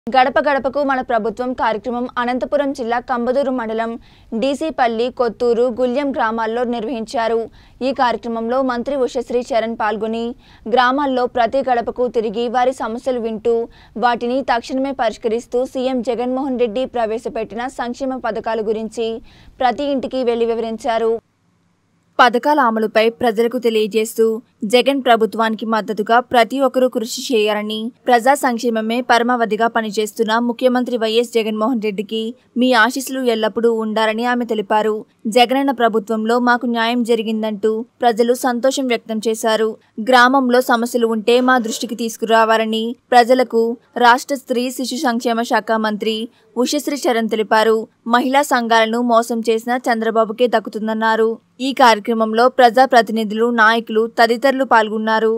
గడప గడపకు మన ప్రభుత్వం కార్యక్రమం అనంతపురం జిల్లా కంబదూరు మండలం డీసీపల్లి కొత్తూరు గుల్యం గ్రామాల్లో నిర్వహించారు ఈ కార్యక్రమంలో మంత్రి ఉషశ్రీ చరణ్ పాల్గొని గ్రామాల్లో ప్రతి గడపకు తిరిగి వారి సమస్యలు వింటూ వాటిని తక్షణమే పరిష్కరిస్తూ సీఎం జగన్మోహన్ రెడ్డి ప్రవేశపెట్టిన సంక్షేమ పథకాల గురించి ప్రతి ఇంటికి వెళ్లి వివరించారు పథకాల అమలుపై ప్రజలకు తెలియజేస్తూ జగన్ ప్రభుత్వానికి మద్దతుగా ప్రతి ఒక్కరూ కృషి చేయాలని ప్రజా సంక్షేమమే పరమావధిగా పనిచేస్తున్న ముఖ్యమంత్రి వైఎస్ జగన్మోహన్ రెడ్డికి మీ ఆశీస్సులు ఎల్లప్పుడూ ఉండాలని ఆమె తెలిపారు జగనన్న ప్రభుత్వంలో మాకు న్యాయం జరిగిందంటూ ప్రజలు సంతోషం వ్యక్తం చేశారు గ్రామంలో సమస్యలు ఉంటే మా దృష్టికి తీసుకురావాలని ప్రజలకు రాష్ట్ర స్త్రీ శిశు సంక్షేమ శాఖ మంత్రి ఉషశ్రీ చరణ్ తెలిపారు మహిళా సంఘాలను మోసం చేసిన చంద్రబాబుకే దక్కుతుందన్నారు ఈ కార్యక్రమంలో ప్రజా ప్రతినిధులు నాయకులు తదితరులు పాల్గొన్నారు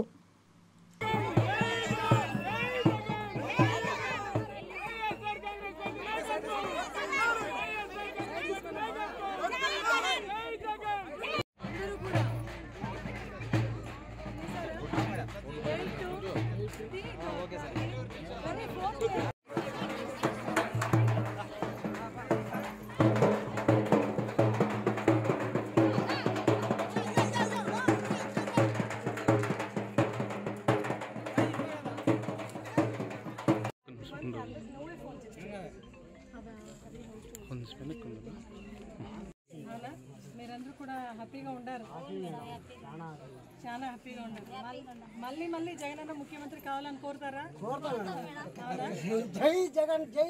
అవునా మీరందరూ కూడా హ్యాపీగా ఉండారు చాలా హ్యాపీగా ఉండారు మల్- మళ్ళీ మళ్ళీ జగన్ అన్న ముఖ్యమంత్రి కావాలని కోరుతారా అవునా? జై జగన్ జై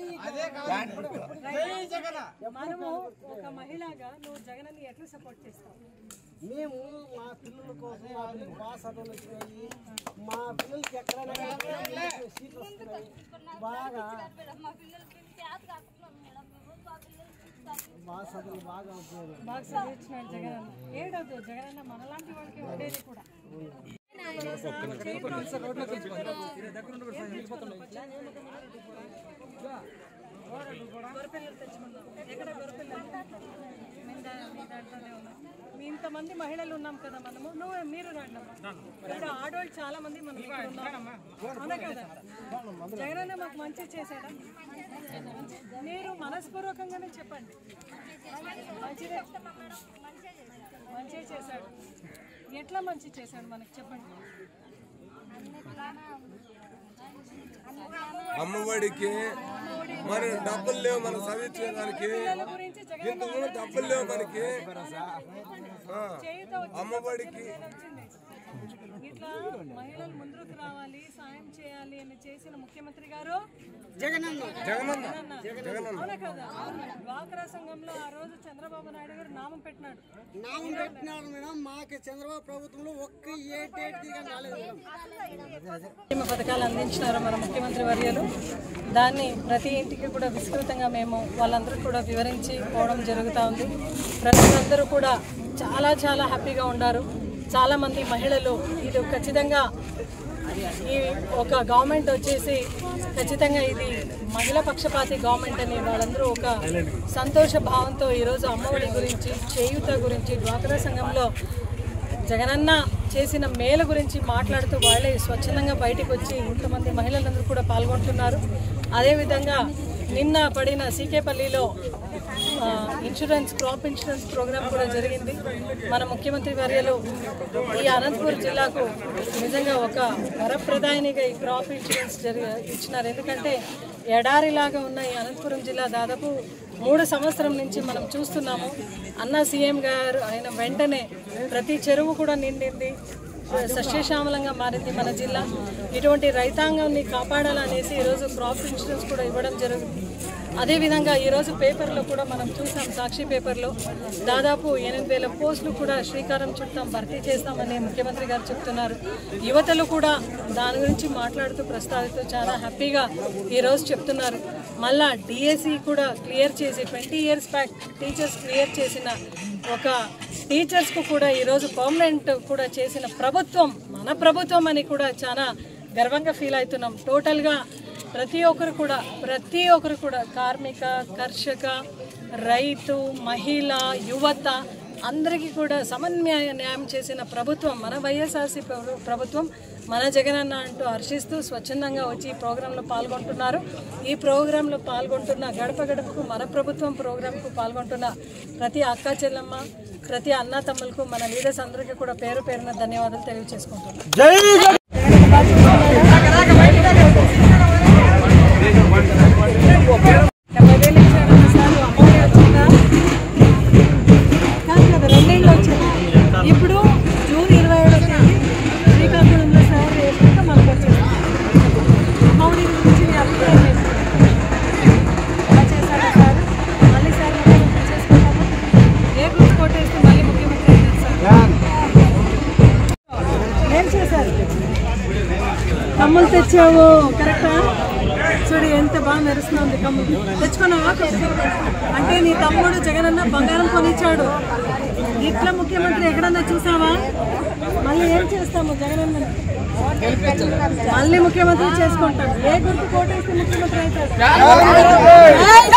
మనము ఒక మహిళగా నువ్వు జగన్ అన్ని ఎట్లా సపోర్ట్ చేస్తావు మేము మా పిల్లల కోసం మా పిల్లలకి బాగా చదువులు వచ్చినాయి మా పిల్లలకి ఎక్కడైనా కానీ సీట్లు వస్తున్నాయి బాగా బాగా చదువులు బాగా అవుతుంది బాగా చదివించినాడు జగన్ అన్న ఏడవద్దు జగన్ అన్న మనలాంటి వాళ్ళకి ఉండేది కూడా గొర్రెపిల్లలు తెచ్చుకున్నాం ఎక్కడ గొర్రెపిల్లలు మీ దా- మీ దాంట్లోనే ఉన్నాం మీ ఇంతమంది మహిళలు ఉన్నాం కదా మనము నువ్వు మీరు రండి అమ్మా. ఇక్కడ ఆడవాళ్ళు చాలా మంది మనం ఇక్కడ ఉన్నాం అవునా కదా జగనన్న మాకు మంచి చేశాడా మీరు మనస్పూర్వకంగానే చెప్పండి మంచిదే మంచిగా చేశాడు ఎట్లా మంచి చేశాడు మనకి చెప్పండి అమ్మఒడికి మరి డబ్బులు లేవు మనం చదివించడానికి పిల్లల గురించి జగన్ ఇంత కూడా డబ్బులు లేవు మనకి ఆ, చేయుత అమ్మఒడికి వచ్చింది ఇట్లా మహిళలు ముందుకు రావాలి సాయం చేయాలి అని చేసిన ముఖ్యమంత్రి గారు జగనన్న జగనన్న జగనన్న. అవునా కదా డ్వాక్రా సంఘంలో ఆ రోజు చంద్రబాబు నాయుడు గారు నామం పెట్టినాడు నామం పెట్టినారు మేడం మాకు చంద్రబాబు ప్రభుత్వంలో ఒక్క ఏ డేట్ దిగా రాలేదు మేడం సంక్షేమ పథకాలు అందించినారు మన ముఖ్యమంత్రి వర్యులు దాన్ని ప్రతి ఇంటికి కూడా విస్తృతంగా మేము వాళ్ళందరూ కూడా వివరించి పోవడం జరుగుతూ ఉంది ప్రజలందరూ కూడా చాలా చాలా హ్యాపీగా ఉన్నారు చాలామంది మహిళలు ఇది ఖచ్చితంగా ఈ ఒక గవర్నమెంట్ వచ్చేసి ఖచ్చితంగా ఇది మహిళా పక్షపాతి గవర్నమెంట్ అని వాళ్ళందరూ ఒక సంతోష భావంతో ఈరోజు అమ్మఒడి గురించి చేయూత గురించి డ్వాక్రా సంఘంలో జగనన్న చేసిన మేలు గురించి మాట్లాడుతూ వాళ్ళే స్వచ్ఛందంగా బయటకు వచ్చి ఇంతమంది మహిళలందరూ కూడా పాల్గొంటున్నారు అదేవిధంగా నిన్న పడిన సీకేపల్లిలో ఆ, ఇన్సూరెన్స్ క్రాప్ ఇన్సూరెన్స్ ప్రోగ్రామ్ కూడా జరిగింది మన ముఖ్యమంత్రి వర్యలు ఈ అనంతపురం జిల్లాకు నిజంగా ఒక వరప్రదాయనిగా ఈ క్రాప్ ఇన్సూరెన్స్ జరి ఇచ్చినారు ఎందుకంటే ఎడారిలాగా ఉన్న ఈ అనంతపురం జిల్లా దాదాపు మూడు సంవత్సరం నుంచి మనం చూస్తున్నాము అన్న సీఎం గారు ఆయన వెంటనే ప్రతి చెరువు కూడా నిండింది సస్యశ్యామలంగా మారింది మన జిల్లా ఇటువంటి రైతాంగాన్ని కాపాడాలనేసి ఈరోజు క్రాప్ ఇన్సూరెన్స్ కూడా ఇవ్వడం జరుగుతుంది అదేవిధంగా ఈరోజు పేపర్లో కూడా మనం చూసాం సాక్షి పేపర్లో దాదాపు ఎనిమిది వేల పోస్టులు కూడా శ్రీకారం చుట్టాం భర్తీ చేస్తామని ముఖ్యమంత్రి గారు చెప్తున్నారు యువతలు కూడా దాని గురించి మాట్లాడుతూ ప్రస్తావిస్తూ చాలా హ్యాపీగా ఈరోజు చెప్తున్నారు మళ్ళా డిఎస్సి కూడా క్లియర్ చేసి twenty years back teachers clear చేసిన ఒక టీచర్స్కు కూడా ఈరోజు పర్మనెంట్ కూడా చేసిన ప్రభుత్వం మన ప్రభుత్వం అని కూడా చాలా గర్వంగా ఫీల్ అవుతున్నాం టోటల్గా ప్రతి ఒక్కరు కూడా ప్రతి ఒక్కరు కూడా కార్మిక కర్షక రైతు మహిళ యువత అందరికీ కూడా సమన్వయ న్యాయం చేసిన ప్రభుత్వం మన వైఎస్ఆర్సీ ప్రభు- ప్రభుత్వం మన జగనన్న అంటూ హర్షిస్తూ స్వచ్ఛందంగా వచ్చి ఈ ప్రోగ్రాంలో పాల్గొంటున్నారు ఈ ప్రోగ్రాంలో పాల్గొంటున్న గడప గడపకు మన ప్రభుత్వం ప్రోగ్రాంకు పాల్గొంటున్న ప్రతి అక్క చెల్లమ్మ ప్రతి అన్న తమ్ములకు మన లీడర్స్ అందరికీ కూడా పేరు పేరున ధన్యవాదాలు తెలియజేసుకుంటున్నాను డెబ్బై వేలు ఇచ్చారన్న సార్ అమౌంట్ వచ్చిందా కాదు కదా రెండేళ్ళు వచ్చింది ఇప్పుడు జూన్ ఇరవై ఏడో తేదీ శ్రీకాకుళంలో సార్ వేసాక మనకు వచ్చింది మౌడి గురించి మీ అభిప్రాయం ఏంటి? ఎలా చేశారా సార్ మళ్ళీ సార్ ముఖ్యమంత్రి చేసుకుంటాము ఏ గ్రూప్ కోటేస్తే మళ్ళీ ముఖ్యమంత్రి అవుతారు సార్ ఏం చేశారు కమ్ములు తెచ్చావు కరెక్టా చూడు ఎంత బాగా మెరుస్తుంది కమ్ములు తెచ్చుకున్నావా అంటే నీ తమ్ముడు జగనన్న బంగారం కొనిచ్చాడు ఇట్లా ముఖ్యమంత్రి ఎక్కడన్నా చూసావా మళ్ళీ ఏం చేస్తాము జగనన్న మళ్ళీ ముఖ్యమంత్రి చేసుకుంటాం ఏ గుర్తు కోటేస్తే ముఖ్యమంత్రి అవుతాడు